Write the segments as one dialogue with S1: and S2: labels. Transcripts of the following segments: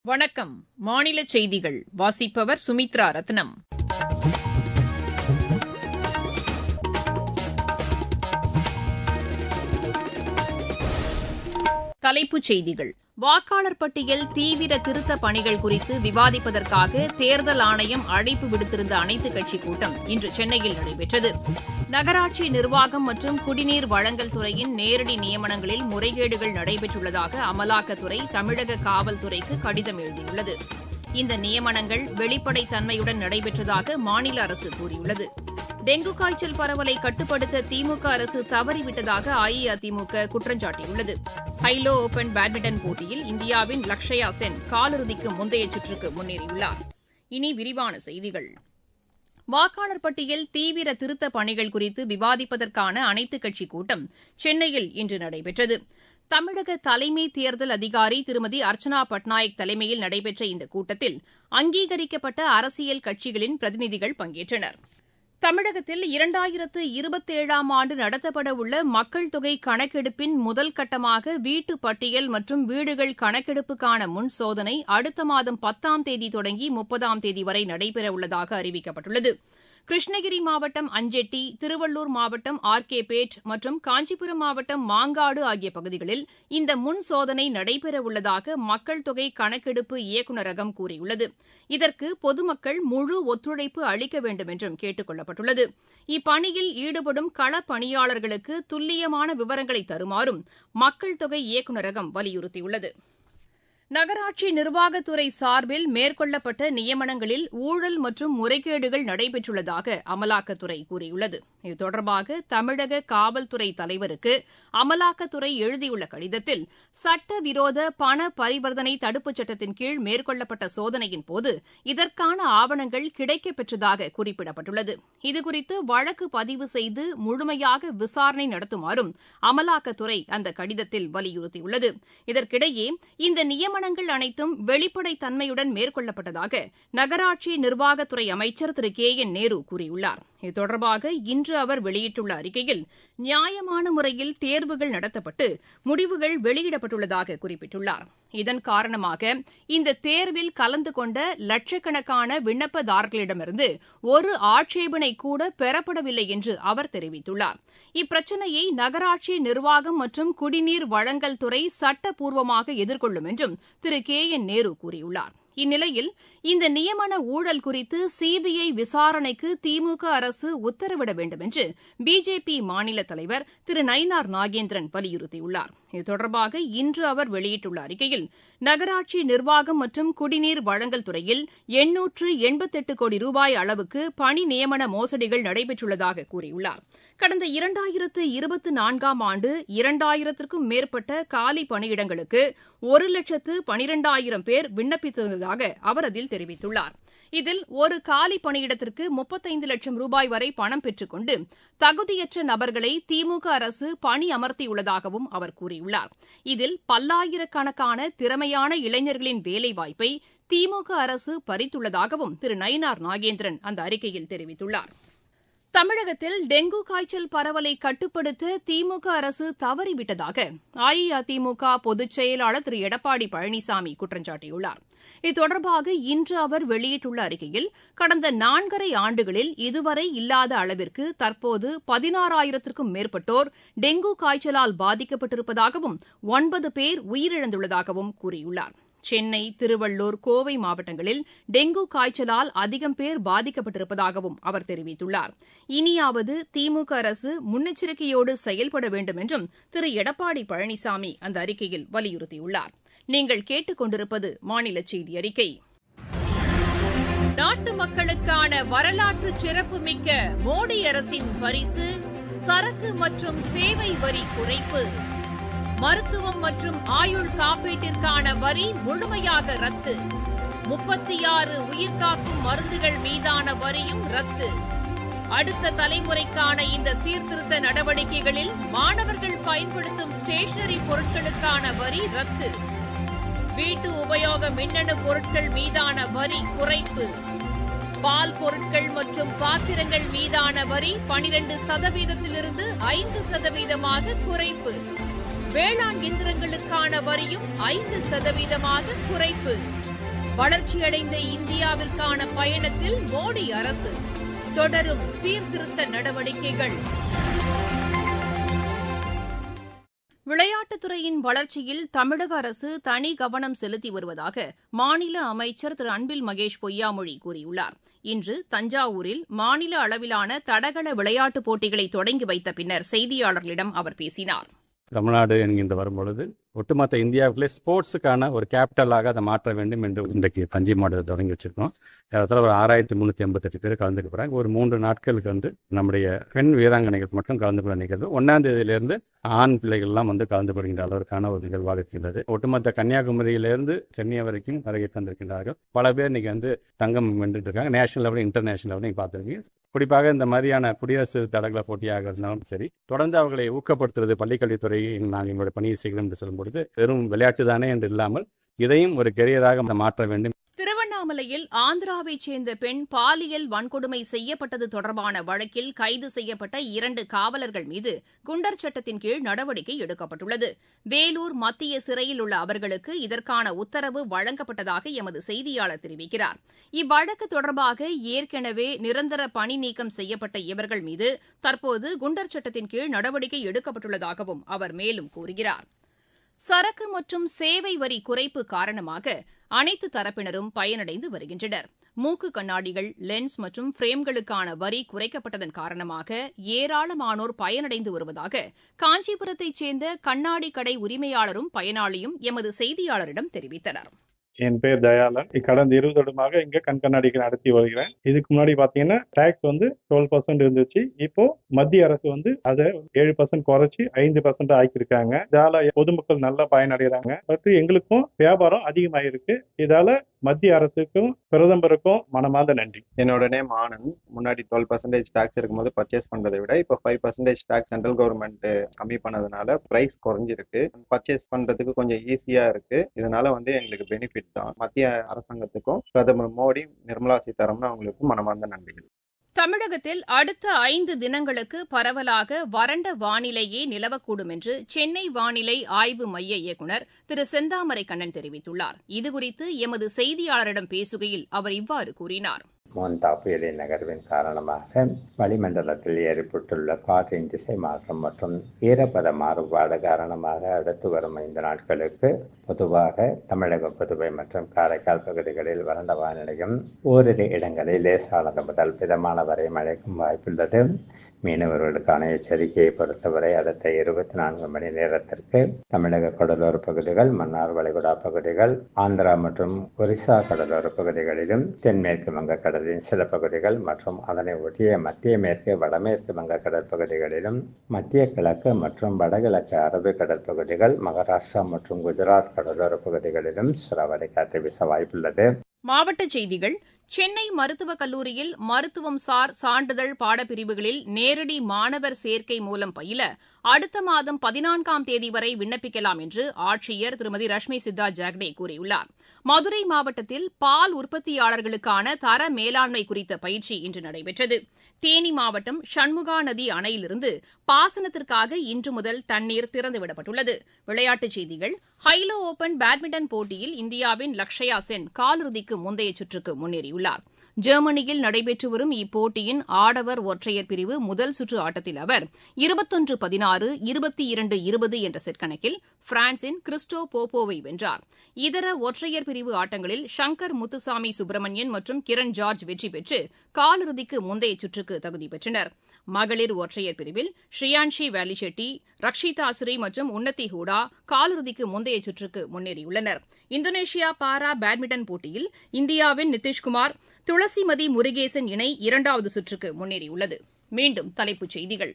S1: வணக்கம் மாநில செய்திகள் வாசிப்பவர் சுமித்ரா ரத்னம் தலைப்புச் செய்திகள் வாக்காளர் பட்டியல் தீவிர திருத்தப் பணிகள் குறித்து விவாதிப்பதற்காக தேர்தல் ஆணையம் அழைப்பு விடுத்திருந்த அனைத்துக் கட்சிக் கூட்டம் இன்று சென்னையில் நடைபெற்றது நகராட்சி நிர்வாகம் மற்றும் குடிநீர் வழங்கல் துறையின் நேரடி நியமனங்களில் முறைகேடுகள் நடைபெற்றுள்ளதாக அமலாக்கத்துறை தமிழக காவல்துறைக்கு கடிதம் எழுதியுள்ளது இந்த நியமனங்கள் வெளிப்படைத் தன்மையுடன் நடைபெற்றதாக மாநில அரசு கூறியுள்ளது டெங்கு காய்ச்சல் பரவலை கட்டுப்படுத்த திமுக அரசு தவறிவிட்டதாக அஇஅதிமுக குற்றம் சாட்டியுள்ளது ஹைலோ ஓபன் பேட்மிண்டன் போட்டியில் இந்தியாவின் லக்ஷயா சென் காலிறுதிக்கு முந்தைய சுற்றுக்கு முன்னேறியுள்ளார் இனி விரிவான செய்திகள் வாக்காளர் பட்டியல் தீவிர திருத்தப் பணிகள் குறித்து விவாதிப்பதற்கான அனைத்துக் கட்சிக் கூட்டம் சென்னையில் இன்று நடைபெற்றது தமிழக தலைமை தேர்தல் அதிகாரி திருமதி அர்ச்சனா பட்நாயக் தலைமையில் நடைபெற்ற இந்த கூட்டத்தில் அங்கீகரிக்கப்பட்ட அரசியல் கட்சிகளின் பிரதிநிதிகள் பங்கேற்றனர் தமிழகத்தில் இரண்டாயிரத்து இருபத்தேழாம் ஆண்டு நடத்தப்படவுள்ள மக்கள் தொகை கணக்கெடுப்பின் முதல் கட்டமாக வீட்டு பட்டியல் மற்றும் வீடுகள் கணக்கெடுப்புக்கான முன் சோதனை அடுத்த மாதம் பத்தாம் தேதி தொடங்கி முப்பதாம் தேதி வரை நடைபெறவுள்ளதாக அறிவிக்கப்பட்டுள்ளது கிருஷ்ணகிரி மாவட்டம் அஞ்செட்டி திருவள்ளூர் மாவட்டம் ஆர் கே பேட் மற்றும் காஞ்சிபுரம் மாவட்டம் மாங்காடு ஆகிய பகுதிகளில் இந்த முன் சோதனை நடைபெறவுள்ளதாக மக்கள் தொகை கணக்கெடுப்பு இயக்குநரகம் கூறியுள்ளது இதற்கு பொதுமக்கள் முழு ஒத்துழைப்பு அளிக்க வேண்டும் என்றும் கேட்டுக் கொள்ளப்பட்டுள்ளது இப்பணியில் ஈடுபடும் களப்பணியாளர்களுக்கு துல்லியமான விவரங்களை தருமாறும் மக்கள் தொகை இயக்குநரகம் வலியுறுத்தியுள்ளது நகராட்சி நிர்வாகத்துறை சார்பில் மேற்கொள்ளப்பட்ட நியமனங்களில் ஊழல் மற்றும் முறைகேடுகள் நடைபெற்றுள்ளதாக அமலாக்கத்துறை கூறியுள்ளது இது தொடர்பாக தமிழக காவல்துறை தலைவருக்கு அமலாக்கத்துறை எழுதியுள்ள கடிதத்தில் சட்டவிரோத பண பரிவர்த்தனை தடுப்புச் சட்டத்தின் கீழ் மேற்கொள்ளப்பட்ட சோதனையின்போது இதற்கான ஆவணங்கள் கிடைக்கப்பெற்றதாக குறிப்பிடப்பட்டுள்ளது இதுகுறித்து வழக்கு பதிவு செய்து முழுமையாக விசாரணை நடத்துமாறும் அமலாக்கத்துறை அந்த கடிதத்தில் வலியுறுத்தியுள்ளது இதற்கிடையே இந்த நியமனங்கள் அனைத்தும் வெளிப்படைத் தன்மையுடன் மேற்கொள்ளப்பட்டதாக நகராட்சி நிர்வாகத்துறை அமைச்சர் திரு கே என் நேரு கூறியுள்ளார் இது தொடர்பாக இன்று அவர் வெளியிட்டுள்ள அறிக்கையில் நியாயமான முறையில் தேர்வுகள் நடத்தப்பட்டு முடிவுகள் வெளியிடப்பட்டுள்ளதாக குறிப்பிட்டுள்ளார் இதன் காரணமாக இந்த தேர்வில் கலந்து கொண்ட லட்சக்கணக்கான விண்ணப்பதாரர்களிடமிருந்து ஒரு ஆட்சேபனை கூட பெறப்படவில்லை என்று அவர் தெரிவித்துள்ளார் இப்பிரச்சினையை நகராட்சி நிர்வாகம் மற்றும் குடிநீர் வழங்கல் துறை சட்டப்பூர்வமாக எதிர்கொள்ளும் என்றும் திரு கே என் நேரு கூறியுள்ளார் இந்நிலையில் இந்த நியமன ஊழல் குறித்து சிபிஐ விசாரணைக்கு திமுக அரசு உத்தரவிட வேண்டும் என்று பிஜேபி மாநில தலைவர் திரு நயினார் நாகேந்திரன் வலியுறுத்தியுள்ளார் இது தொடர்பாக இன்று அவர் வெளியிட்டுள்ள அறிக்கையில் நகராட்சி நிர்வாகம் மற்றும் குடிநீர் வழங்கல் துறையில் எண்ணூற்று எண்பத்தெட்டு கோடி ரூபாய் அளவுக்கு பணி நியமன மோசடிகள் நடைபெற்றுள்ளதாக கூறியுள்ளார் கடந்த இரண்டாயிரத்து இருபத்தி நான்காம் ஆண்டு இரண்டாயிரத்திற்கும் மேற்பட்ட காலி பணியிடங்களுக்கு ஒரு லட்சத்து பனிரெண்டாயிரம் பேர் விண்ணப்பித்திருந்ததாக அவர் அதில் தெரிவித்துள்ளார் இதில் ஒரு காலி பணியிடத்திற்கு முப்பத்தைந்து லட்சம் ரூபாய் வரை பணம் பெற்றுக் கொண்டு தகுதியற்ற நபர்களை திமுக அரசு பணி அமர்த்தியுள்ளதாகவும் அவர் கூறியுள்ளார் இதில் பல்லாயிரக்கணக்கான திறமையான இளைஞர்களின் வேலைவாய்ப்பை திமுக அரசு பறித்துள்ளதாகவும் திரு நயினார் நாகேந்திரன் அந்த அறிக்கையில் தெரிவித்துள்ளார் தமிழகத்தில் டெங்கு காய்ச்சல் பரவலை கட்டுப்படுத்த திமுக அரசு தவறிவிட்டதாக அஇஅதிமுக பொதுச் செயலாளர் திரு எடப்பாடி பழனிசாமி குற்றம் சாட்டியுள்ளார் இது தொடர்பாக இன்று அவர் வெளியிட்டுள்ள அறிக்கையில் கடந்த நான்கரை ஆண்டுகளில் இதுவரை இல்லாத அளவிற்கு தற்போது பதினாறாயிரத்திற்கும் மேற்பட்டோர் டெங்கு காய்ச்சலால் பாதிக்கப்பட்டிருப்பதாகவும் ஒன்பது பேர் உயிரிழந்துள்ளதாகவும் கூறியுள்ளார் சென்னை திருவள்ளூர் கோவை மாவட்டங்களில் டெங்கு காய்ச்சலால் அதிகம் பேர் பாதிக்கப்பட்டிருப்பதாகவும் அவர் தெரிவித்துள்ளார் இனியாவது திமுக அரசு முன்னெச்சரிக்கையோடு செயல்பட வேண்டும் என்றும் திரு எடப்பாடி பழனிசாமி அந்த அறிக்கையில் வலியுறுத்தியுள்ளார் நீங்கள் கேட்டுக் கொண்டிருப்பது மாநில செய்தி அறிக்கை நாட்டு மக்களுக்கான வரலாற்று சிறப்புமிக்க மோடி அரசின் பரிசு சரக்கு மற்றும் சேவை வரி குறைப்பு மருத்துவம் மற்றும் ஆயுள் காப்பீட்டிற்கான வரி முழுமையாக ரத்து முப்பத்தி ஆறு உயிர்காக்கும் மருந்துகள் மீதான வரியும் ரத்து அடுத்த தலைமுறைக்கான இந்த சீர்திருத்த நடவடிக்கைகளில் மாணவர்கள் பயன்படுத்தும் ஸ்டேஷனரி பொருட்களுக்கான வரி ரத்து வீட்டு உபயோக மின்னணு பொருட்கள் மீதான வரி குறைப்பு பால் பொருட்கள் மற்றும் பாத்திரங்கள் மீதான வரி பனிரண்டு சதவீதத்திலிருந்து ஐந்து சதவீதமாக குறைப்பு வேளாண் இயந்திரங்களுக்கான வரியும் ஐந்து சதவீதமாக குறைப்பு வளர்ச்சியடைந்த இந்தியாவிற்கான பயணத்தில் மோடி அரசு தொடரும் சீர்திருத்த நடவடிக்கைகள் விளையாட்டுத்துறையின் வளர்ச்சியில் தமிழக அரசு தனி கவனம் செலுத்தி வருவதாக மாநில அமைச்சர் திரு அன்பில் மகேஷ் பொய்யாமொழி கூறியுள்ளார் இன்று தஞ்சாவூரில் மாநில அளவிலான தடகள விளையாட்டுப் போட்டிகளை தொடங்கி வைத்த பின்னர் செய்தியாளர்களிடம் அவர் பேசினார்
S2: தமிழ்நாடு என்கின்ற வரும்பொழுது ஒட்டுமொத்த இந்தியாவுக்குள்ளே ஸ்போர்ட்ஸுக்கான ஒரு கேபிட்டலாக அதை மாற்ற வேண்டும் என்று இன்றைக்கு தஞ்சை மாவட்டத்தை தொடங்கி வச்சிருக்கோம் இடத்துல ஒரு ஆறாயிரத்தி முந்நூற்றி எண்பத்தெட்டு பேர் கலந்துக்க போகிறாங்க ஒரு மூன்று நாட்களுக்கு வந்து நம்முடைய பெண் வீராங்கனைகள் மட்டும் கலந்து கொள்ள நிகழ்வு ஒன்றாம் தேதியிலிருந்து ஆண் பிள்ளைகள்லாம் வந்து கலந்து கொள்கின்ற அளவிற்கான ஒரு நிகழ்வாக இருக்கின்றது ஒட்டுமொத்த கன்னியாகுமரியிலிருந்து சென்னை வரைக்கும் வருகை தந்திருக்கின்றார்கள் பல பேர் இன்னைக்கு வந்து தங்கம் வென்றுட்டு இருக்காங்க நேஷனல் லெவல் இன்டர்நேஷனல் லெவல் நீங்கள் பார்த்துருக்கீங்க குறிப்பாக இந்த மாதிரியான குடியரசு தடகள போட்டியாக இருந்தாலும் சரி தொடர்ந்து அவர்களை ஊக்கப்படுத்துறது பள்ளிக்கல்வித்துறை நாங்கள் எங்களுடைய பணியை செய்கிறோம் என்று சொல்லும்பொழுது வெறும் விளையாட்டு தானே என்று இல்லாமல் இதையும் ஒரு கெரியராக மாற்ற வேண்டும்
S1: திருவண்ணாமலையில் ஆந்திராவைச் சேர்ந்த பெண் பாலியல் வன்கொடுமை செய்யப்பட்டது தொடர்பான வழக்கில் கைது செய்யப்பட்ட இரண்டு காவலர்கள் மீது குண்டர் சட்டத்தின் கீழ் நடவடிக்கை எடுக்கப்பட்டுள்ளது வேலூர் மத்திய சிறையில் உள்ள அவர்களுக்கு இதற்கான உத்தரவு வழங்கப்பட்டதாக எமது செய்தியாளர் தெரிவிக்கிறார் இவ்வழக்கு தொடர்பாக ஏற்கனவே நிரந்தர பணி நீக்கம் செய்யப்பட்ட இவர்கள் மீது தற்போது குண்டர் சட்டத்தின் கீழ் நடவடிக்கை எடுக்கப்பட்டுள்ளதாகவும் அவர் மேலும் கூறுகிறார் சரக்கு மற்றும் சேவை வரி குறைப்பு காரணமாக அனைத்து தரப்பினரும் பயனடைந்து வருகின்றனர் மூக்கு கண்ணாடிகள் லென்ஸ் மற்றும் பிரேம்களுக்கான வரி குறைக்கப்பட்டதன் காரணமாக ஏராளமானோர் பயனடைந்து வருவதாக காஞ்சிபுரத்தைச் சேர்ந்த கண்ணாடி கடை உரிமையாளரும் பயனாளியும் எமது செய்தியாளரிடம் தெரிவித்தனர்
S3: என் பேர் தயாளன் கடந்த இருபது வருடமாக இங்க கண் கண்ணாடிக்கு நடத்தி வருகிறேன் இதுக்கு முன்னாடி பாத்தீங்கன்னா டாக்ஸ் வந்து டுவெல் பர்சன்ட் இருந்துச்சு இப்போ மத்திய அரசு வந்து அதை ஏழு பர்சன்ட் குறைச்சி ஐந்து பர்சன்ட் ஆக்கியிருக்காங்க இதால பொதுமக்கள் நல்லா பயனடைகிறாங்க பட் எங்களுக்கும் வியாபாரம் அதிகமாயிருக்கு இதால மத்திய அரசுக்கும் பிரதமருக்கும் மனமார்ந்த நன்றி
S4: என்னோட நேம் ஆனந்த் முன்னாடி டுவெல் பர்சன்டேஜ் டேக்ஸ் இருக்கும்போது பர்ச்சேஸ் பண்றதை விட இப்போ five percentage tax central government கம்மி பண்ணதுனால பிரைஸ் குறைஞ்சிருக்கு பர்ச்சேஸ் பண்றதுக்கு கொஞ்சம் ஈஸியா இருக்கு இதனால வந்து எங்களுக்கு பெனிஃபிட் தான் மத்திய அரசாங்கத்துக்கும் பிரதமர் மோடி நிர்மலா சீதாராமன் அவங்களுக்கு மனமார்ந்த நன்றிகள்
S1: தமிழகத்தில் அடுத்த ஐந்து தினங்களுக்கு பரவலாக வறண்ட வானிலையே நிலவக்கூடும் என்று சென்னை வானிலை ஆய்வு மைய இயக்குநர் திரு செந்தாமரை கண்ணன் தெரிவித்துள்ளார் இதுகுறித்து எமது செய்தியாளரிடம் பேசுகையில் அவர் இவ்வாறு கூறினார்
S5: மோந்தா புயலின் நகர்வின் காரணமாக வளிமண்டலத்தில் ஏற்பட்டுள்ள காற்றின் திசை மாற்றம் மற்றும் ஈரப்பத மாறுபாடு காரணமாக அடுத்து வரும் ஐந்து நாட்களுக்கு பொதுவாக தமிழக புதுவை மற்றும் காரைக்கால் பகுதிகளில் வறண்ட வானிலையும் ஓரிரு இடங்களில் லேசானது முதல் மிதமான வரை மழைக்கும் வாய்ப்புள்ளது மீனவர்களுக்கான எச்சரிக்கையை பொறுத்தவரை அடுத்த இருபத்தி நான்கு மணி நேரத்திற்கு தமிழக கடலோர பகுதிகள் மன்னார் வளைகுடா பகுதிகள் ஆந்திரா மற்றும் ஒரிசா கடலோர பகுதிகளிலும் தென்மேற்கு வங்கக்கடல் கடலின் சில பகுதிகள் மற்றும் அதனை ஒட்டிய மத்திய மேற்கு வடமேற்கு வங்க கடற்பகுதிகளிலும் மத்திய கிழக்கு மற்றும் வடகிழக்கு அரபு கடல் பகுதிகள் மகாராஷ்டிரா மற்றும் குஜராத் கடலோர பகுதிகளிலும் சூறாவளி காற்று வீச வாய்ப்புள்ளது
S1: மாவட்டச் செய்திகள் சென்னை மருத்துவக் கல்லூரியில் மருத்துவம் சார் சான்றிதழ் பாடப்பிரிவுகளில் நேரடி மாணவர் சேர்க்கை மூலம் பயில அடுத்த மாதம் பதினான்காம் தேதி வரை விண்ணப்பிக்கலாம் என்று ஆட்சியர் திருமதி ரஷ்மி சித்தா ஜாக்டே கூறியுள்ளார் மதுரை மாவட்டத்தில் பால் உற்பத்தியாளர்களுக்கான தர மேலாண்மை குறித்த பயிற்சி இன்று நடைபெற்றது தேனி மாவட்டம் சண்முகா நதி அணையிலிருந்து பாசனத்திற்காக இன்று முதல் தண்ணீர் திறந்துவிடப்பட்டுள்ளது விளையாட்டுச் செய்திகள் ஹைலோ ஓபன் பேட்மிண்டன் போட்டியில் இந்தியாவின் லக்ஷயா சென் காலிறுதிக்கு முந்தைய சுற்றுக்கு முன்னேறியுள்ளார் ஜெர்மனியில் நடைபெற்று வரும் இப்போட்டியின் ஆடவர் ஒற்றையர் பிரிவு முதல் சுற்று ஆட்டத்தில் அவர் இருபத்தொன்று பதினாறு இருபத்தி இரண்டு இருபது என்ற செட் கணக்கில் பிரான்சின் கிறிஸ்டோ போப்போவை வென்றார் இதர ஒற்றையர் பிரிவு ஆட்டங்களில் ஷங்கர் முத்துசாமி சுப்பிரமணியன் மற்றும் கிரண் ஜார்ஜ் வெற்றி பெற்று காலிறுதிக்கு முந்தைய சுற்றுக்கு தகுதி பெற்றனர் மகளிர் ஒற்றையர் பிரிவில் ஸ்ரீயான்ஷி வேலிஷெட்டி ரக்ஷிதா ஸ்ரீ மற்றும் உன்னதி ஹூடா காலிறுதிக்கு முந்தைய சுற்றுக்கு முன்னேறியுள்ளனர் இந்தோனேஷியா பாரா பேட்மிண்டன் போட்டியில் இந்தியாவின் நிதிஷ்குமார் துளசிமதி முருகேசன் இணை இரண்டாவது சுற்றுக்கு முன்னேறியுள்ளது மீண்டும் தலைப்புச் செய்திகள்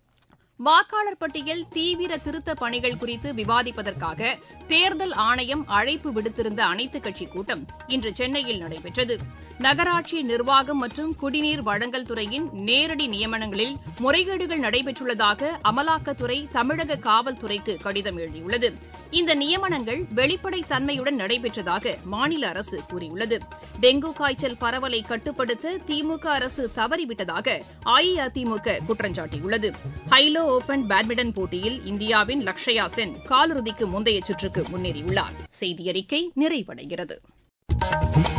S1: வாக்காளர் பட்டியல் தீவிர திருத்த பணிகள் குறித்து விவாதிப்பதற்காக தேர்தல் ஆணையம் அழைப்பு விடுத்திருந்த அனைத்துக் கட்சி கூட்டம் இன்று சென்னையில் நடைபெற்றது நகராட்சி நிர்வாகம் மற்றும் குடிநீர் வழங்கல் துறையின் நேரடி நியமனங்களில் முறைகேடுகள் நடைபெற்றுள்ளதாக அமலாக்கத்துறை தமிழக காவல்துறைக்கு கடிதம் எழுதியுள்ளது இந்த நியமனங்கள் வெளிப்படைத் தன்மையுடன் நடைபெற்றதாக மாநில அரசு கூறியுள்ளது டெங்கு காய்ச்சல் பரவலை கட்டுப்படுத்த திமுக அரசு தவறிவிட்டதாக அஇஅதிமுக குற்றம் சாட்டியுள்ளது ஹைலோ ஓபன் பேட்மிண்டன் போட்டியில் இந்தியாவின் லக்ஷயா சென் காலிறுதிக்கு முந்தைய சுற்றுக்கு முன்னேறியுள்ளார் செய்தியறிக்கை நிறைவடைகிறது
S6: வணக்கம்